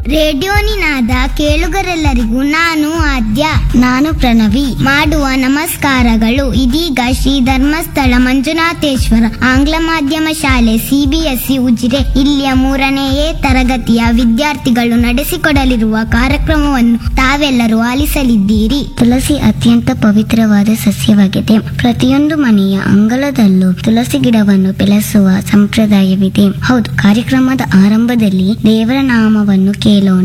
radio ನಿನಾದ ಕೇಳುಗರೆಲ್ಲರಿಗೂ ನಾನು ಆದ್ಯ ನಾನು ಪ್ರಣವಿ ಮಾಡುವ ನಮಸ್ಕಾರಗಳು ಇದೀಗ ಶ್ರೀ ಧರ್ಮಸ್ಥಳ ಮಂಜುನಾಥೇಶ್ವರ ಆಂಗ್ಲ ಮಾಧ್ಯಮ ಶಾಲೆ ಸಿಬಿಎಸ್ಇ ಉಜಿರೆ ಇಲ್ಲಿಯ ಮೂರನೇ ಎ ತರಗತಿಯ ವಿದ್ಯಾರ್ಥಿಗಳು ನಡೆಸಿಕೊಡಲಿರುವ ಕಾರ್ಯಕ್ರಮವನ್ನು ತಾವೆಲ್ಲರೂ ಆಲಿಸಲಿದ್ದೀರಿ ತುಳಸಿ ಅತ್ಯಂತ ಪವಿತ್ರವಾದ ಸಸ್ಯವಾಗಿದೆ ಪ್ರತಿಯೊಂದು ಮನೆಯ ಅಂಗಳದಲ್ಲೂ ತುಳಸಿ ಗಿಡವನ್ನು ಬೆಳೆಸುವ ಸಂಪ್ರದಾಯವಿದೆ ಹೌದು ಕಾರ್ಯಕ್ರಮದ ಆರಂಭದಲ್ಲಿ ದೇವರ ನಾಮವನ್ನು ಕೇಳೋಣ